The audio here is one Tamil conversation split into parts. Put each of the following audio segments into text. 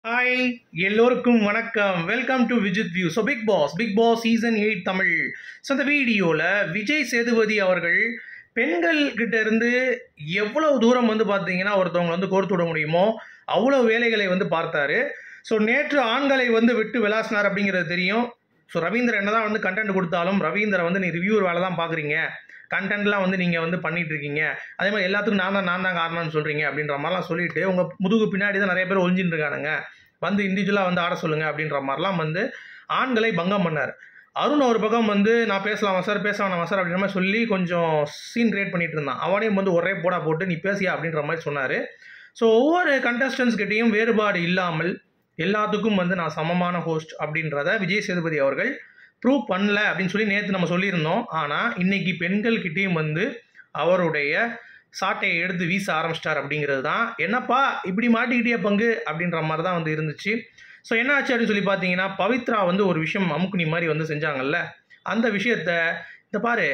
ஹாய் எல்லோருக்கும் வணக்கம் welcome to Vijith view so Bigg Boss Bigg Boss season eight Tamil so இந்த வீடியோவில் விஜய் சேதுபதி அவர்கள் பெண்கள் கிட்ட இருந்து எவ்வளவு தூரம் வந்து பார்த்தீங்கன்னா ஒருத்தவங்க வந்து கோர்த்து விட முடியுமோ அவ்வளோ வேலைகளை வந்து பார்த்தாரு ஸோ நேற்று ஆண்களை வந்து விட்டு விளாசினார் அப்படிங்கிறது தெரியும் ஸோ ரவீந்திரன் என்னதான் வந்து கண்டென்ட் கொடுத்தாலும் ரவீந்திர வந்து நீ ரிவ்யூவர் வேலை தான் பார்க்குறீங்க கண்டென்ட்லாம் வந்து நீங்கள் வந்து பண்ணிட்டு இருக்கீங்க அதே மாதிரி எல்லாத்துக்கும் நான் தான் நான் தான் காரணம்னு சொல்கிறீங்க அப்படின்ற மாதிரிலாம் சொல்லிட்டு உங்கள் முதுகு பின்னாடி தான் நிறைய பேர் ஒழிஞ்சின்னு இருக்கானுங்க வந்து இண்டிவிஜுவலாக வந்து ஆட சொல்லுங்க அப்படின்ற மாதிரிலாம் வந்து ஆண்களை பங்கம் பண்ணார் அருண் ஒரு பக்கம் வந்து நான் பேசலாமா சார் பேசலாமா சார் அப்படின்ற மாதிரி சொல்லி கொஞ்சம் சீன் கிரியேட் பண்ணிட்டு இருந்தான் அவனையும் வந்து ஒரே போடா போட்டு நீ பேசியா அப்படின்ற மாதிரி சொன்னார் ஸோ ஒவ்வொரு கண்டஸ்டன்ஸ் கிட்டேயும் வேறுபாடு இல்லாமல் எல்லாத்துக்கும் வந்து நான் சமமான ஹோஸ்ட் அப்படின்றத விஜய் சேதுபதி அவர்கள் ப்ரூவ் பண்ணல அப்படின்னு சொல்லி நேற்று நம்ம சொல்லியிருந்தோம் ஆனால் இன்னைக்கு பெண்கள்கிட்டேயும் வந்து அவருடைய சாட்டையை எடுத்து வீச ஆரம்பிச்சிட்டார் அப்படிங்கிறது தான் என்னப்பா இப்படி மாட்டிக்கிட்டே பங்கு அப்படின்ற மாதிரி தான் வந்து இருந்துச்சு ஸோ என்ன ஆச்சு அப்படின்னு சொல்லி பார்த்தீங்கன்னா பவித்ரா வந்து ஒரு விஷயம் அமுக்குனி மாதிரி வந்து செஞ்சாங்கல்ல அந்த விஷயத்த இந்த பாரு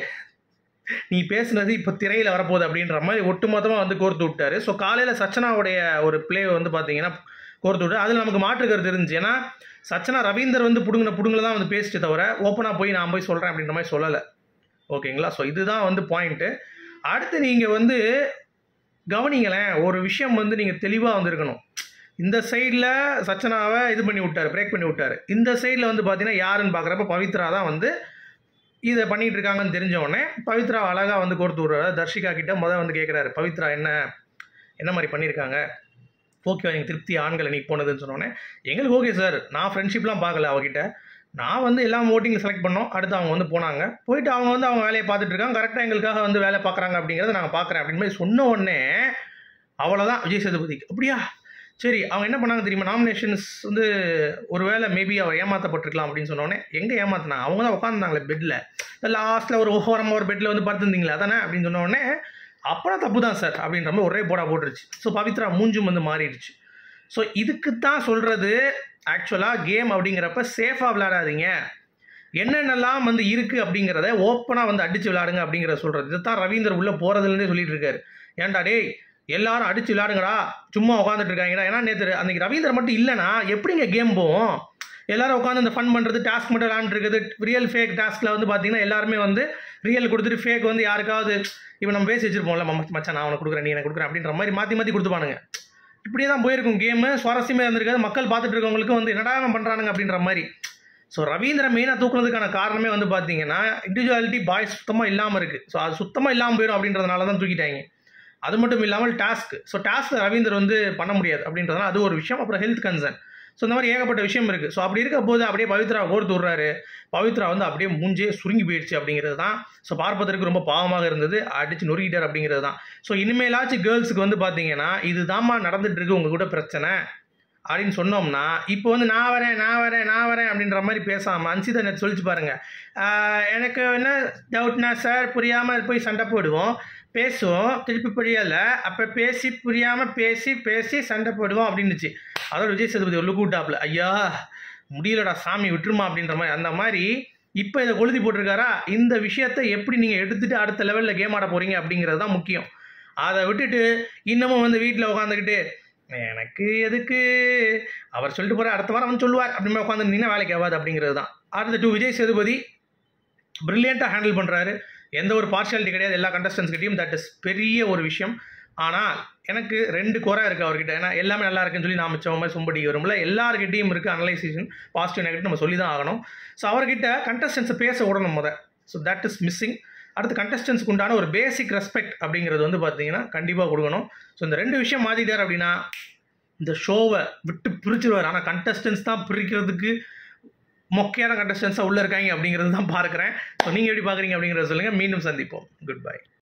நீ பேசுனது இப்போ திரையில் வரப்போகுது அப்படின்ற மாதிரி ஒட்டுமொத்தமாக வந்து கோர்த்து விட்டாரு ஸோ காலையில் சச்சனாவுடைய ஒரு பிளே வந்து பார்த்தீங்கன்னா கோர்த்து விட்டு அதில் நமக்கு மாற்று கருத்து இருந்துச்சு ஏன்னா சச்சனா ரவீந்தர் வந்து புடுங்கின புடுங்கில் தான் வந்து பேசிட்டு தவிர ஓப்பனாக போய் நான் போய் சொல்கிறேன் அப்படின்ற மாதிரி சொல்லலை ஓகேங்களா ஸோ இதுதான் வந்து பாயிண்ட்டு அடுத்து நீங்கள் வந்து கவனிங்களேன் ஒரு விஷயம் வந்து நீங்கள் தெளிவாக வந்திருக்கணும் இந்த சைடில் சச்சனாவை இது பண்ணி விட்டார் பிரேக் பண்ணி விட்டார் இந்த சைடில் வந்து பார்த்தீங்கன்னா யாருன்னு பார்க்குறப்ப பவித்ரா தான் வந்து இதை பண்ணிட்டு இருக்காங்கன்னு தெரிஞ்ச உடனே பவித்ரா அழகாக வந்து கோர்த்து விடுறாரு தர்ஷிகா கிட்ட முதல் வந்து கேட்குறாரு பவித்ரா என்ன என்ன மாதிரி பண்ணியிருக்காங்க ஓகே எனக்கு திருப்தி ஆண்கள் இன்னைக்கு போனதுன்னு சொன்னோடனே எங்களுக்கு ஓகே சார் நான் ஃப்ரெண்ட்ஷிப்லாம் பார்க்கல அவகிட்ட நான் வந்து எல்லாம் ஓட்டிங்கில் செலக்ட் பண்ணோம் அடுத்து அவங்க வந்து போனாங்க போயிட்டு அவங்க வந்து அவங்க வேலையை பார்த்துட்டு இருக்காங்க கரெக்டாக எங்களுக்காக வந்து வேலை பார்க்குறாங்க அப்படிங்கிறத நாங்கள் பார்க்குறேன் அப்படின்னு மாதிரி சொன்ன உடனே அவ்வளோதான் விஜய் சேதுபதி அப்படியா சரி அவங்க என்ன பண்ணாங்க தெரியுமா நாமினேஷன்ஸ் வந்து ஒருவேளை மேபி அவர் ஏமாற்றப்பட்டிருக்கலாம் அப்படின்னு சொன்னோடனே எங்கே ஏமாத்தினாங்க அவங்க தான் உட்காந்துருந்தாங்களே பெட்டில் லாஸ்ட்டில் ஒரு ஓரமாக ஒரு பெட்டில் வந்து படுத்துருந்தீங்களா அதானே அப்படின்னு சொன்ன உடனே அப்புறம் தப்பு தான் சார் அப்படின்ற மாதிரி ஒரே போடா போட்டுருச்சு ஸோ பவித்ரா மூஞ்சும் வந்து மாறிடுச்சு ஸோ இதுக்கு தான் சொல்கிறது ஆக்சுவலாக கேம் அப்படிங்கிறப்ப சேஃபாக விளையாடாதீங்க என்னென்னலாம் வந்து இருக்குது அப்படிங்கிறத ஓப்பனாக வந்து அடித்து விளையாடுங்க அப்படிங்கிறத சொல்கிறது இது தான் ரவீந்தர் உள்ளே போகிறதுலேருந்தே சொல்லிட்டு இருக்காரு ஏன்டா டேய் எல்லாரும் அடிச்சு விளையாடுங்கடா சும்மா உட்காந்துட்டு இருக்காங்கடா ஏன்னா நேற்று அன்றைக்கி ரவீந்தர் மட்டும் இல்லைனா எப்படிங்க கேம் போவோம் எல்லாரும் உட்காந்து இந்த ஃபன் பண்ணுறது டாஸ்க் மட்டும் விளாண்டுருக்குது ரியல் ஃபேக் டாஸ்கில் வந்து பார்த்தீங்கன்னா எல்லாருமே வந்து ரியல் கொடுத்துட்டு ஃபேக் வந்து யாருக்காவது இப்போ நம்ம பேசி வச்சிருப்போம்ல மம்ம மச்சான் நான் உனக்கு கொடுக்குறேன் நீ எனக்கு கொடுக்குறேன் அப்படின்ற மாதிரி மாற்றி மாற்றி கொடுத்துப்பானுங்க இப்படியே தான் போயிருக்கும் கேமு சுவாரஸ்யமாக இருந்திருக்காது மக்கள் பார்த்துட்டு இருக்கவங்களுக்கு வந்து என்னடா அவன் பண்ணுறானுங்க அப்படின்ற மாதிரி ஸோ ரவீந்திர மெயினாக தூக்குனதுக்கான காரணமே வந்து பார்த்தீங்கன்னா இண்டிவிஜுவாலிட்டி பாய்ஸ் சுத்தமாக இல்லாமல் இருக்குது ஸோ அது சுத்தமாக இல்லாமல் போயிடும் அப்படின்றதுனால தான் தூக்கிட்டாங்க அது மட்டும் இல்லாமல் டாஸ்க் ஸோ டாஸ்க் ரவீந்தர் வந்து பண்ண முடியாது அப்படின்றதுனால அது ஒரு விஷயம் அப்புறம் ஹெல்த் கன்சர்ன் ஸோ இந்த மாதிரி ஏகப்பட்ட விஷயம் இருக்குது ஸோ அப்படி இருக்க போது அப்படியே பவித்ரா கோர்த்து விட்றாரு பவித்ரா வந்து அப்படியே மூஞ்சே சுருங்கி போயிடுச்சு அப்படிங்கிறது தான் ஸோ பார்ப்பதற்கு ரொம்ப பாவமாக இருந்தது அடிச்சு நொறுக்கிட்டார் அப்படிங்கிறது தான் ஸோ இனிமேலாச்சும் கேர்ள்ஸுக்கு வந்து பார்த்தீங்கன்னா இது தாம்மா நடந்துட்டு இருக்கு உங்கள் கூட பிரச்சனை அப்படின்னு சொன்னோம்னா இப்போ வந்து நான் வரேன் நான் வரேன் நான் வரேன் அப்படின்ற மாதிரி பேசாமல் அன்சிதா நேற்று சொல்லிச்சு பாருங்க எனக்கு என்ன டவுட்னா சார் புரியாமல் போய் சண்டை போடுவோம் பேசுவோம் திருப்பி புரியல அப்போ பேசி புரியாமல் பேசி பேசி சண்டை போடுவோம் அப்படின்னுச்சு அதோட விஜய் சேதுபதி ஒரு லுக்கூட்டாப்ல ஐயா முடியலடா சாமி விட்டுருமா அப்படின்ற மாதிரி அந்த மாதிரி இப்போ இதை கொளுத்தி போட்டிருக்காரா இந்த விஷயத்தை எப்படி நீங்கள் எடுத்துகிட்டு அடுத்த லெவலில் கேம் ஆட போகிறீங்க அப்படிங்கிறது தான் முக்கியம் அதை விட்டுட்டு இன்னமும் வந்து வீட்டில் உட்காந்துக்கிட்டு எனக்கு எதுக்கு அவர் சொல்லிட்டு போகிற அடுத்த வாரம் அவன் சொல்லுவார் அப்படின்னு உட்காந்துருந்தீங்கன்னா வேலைக்கு ஆகாது அப்படிங்கிறது தான் அடுத்த டூ விஜய் சேதுபதி ப்ரில்லியண்ட்டாக ஹேண்டில் பண்ணுறாரு எந்த ஒரு பார்ஷியாலிட்டி கிடையாது எல்லா கண்டஸ்டன்ஸ்கிட்டையும் தட் இஸ் பெரிய ஒரு விஷயம் ஆனால் எனக்கு ரெண்டு குறை இருக்குது அவர்கிட்ட ஏன்னா எல்லாமே நல்லா இருக்குன்னு சொல்லி நான் மிச்சம் மாதிரி சும்படி வரும்ல எல்லாருக்கிட்டையும் இருக்குது அனலைசேஷன் பாசிட்டிவ் நெகட்டிவ் நம்ம சொல்லி தான் ஆகணும் ஸோ அவர்கிட்ட கண்டஸ்டன்ஸை பேச விடணும் முத ஸோ தட் இஸ் மிஸ்ஸிங் அடுத்து கண்டஸ்டன்ஸ்க்கு உண்டான ஒரு பேசிக் ரெஸ்பெக்ட் அப்படிங்கிறது வந்து பார்த்தீங்கன்னா கண்டிப்பாக கொடுக்கணும் ஸோ இந்த ரெண்டு விஷயம் மாற்றிட்டார் அப்படின்னா இந்த ஷோவை விட்டு பிரிச்சுருவார் ஆனால் கண்டஸ்டன்ஸ் தான் பிரிக்கிறதுக்கு மொக்கையான கண்டஸ்டன்ஸாக உள்ளே இருக்காங்க அப்படிங்கிறது தான் பார்க்குறேன் ஸோ நீங்கள் எப்படி பார்க்குறீங்க அப்படிங்கிறத சொல்லுங்கள் மீண்டும் சந்திப்போம் குட் பை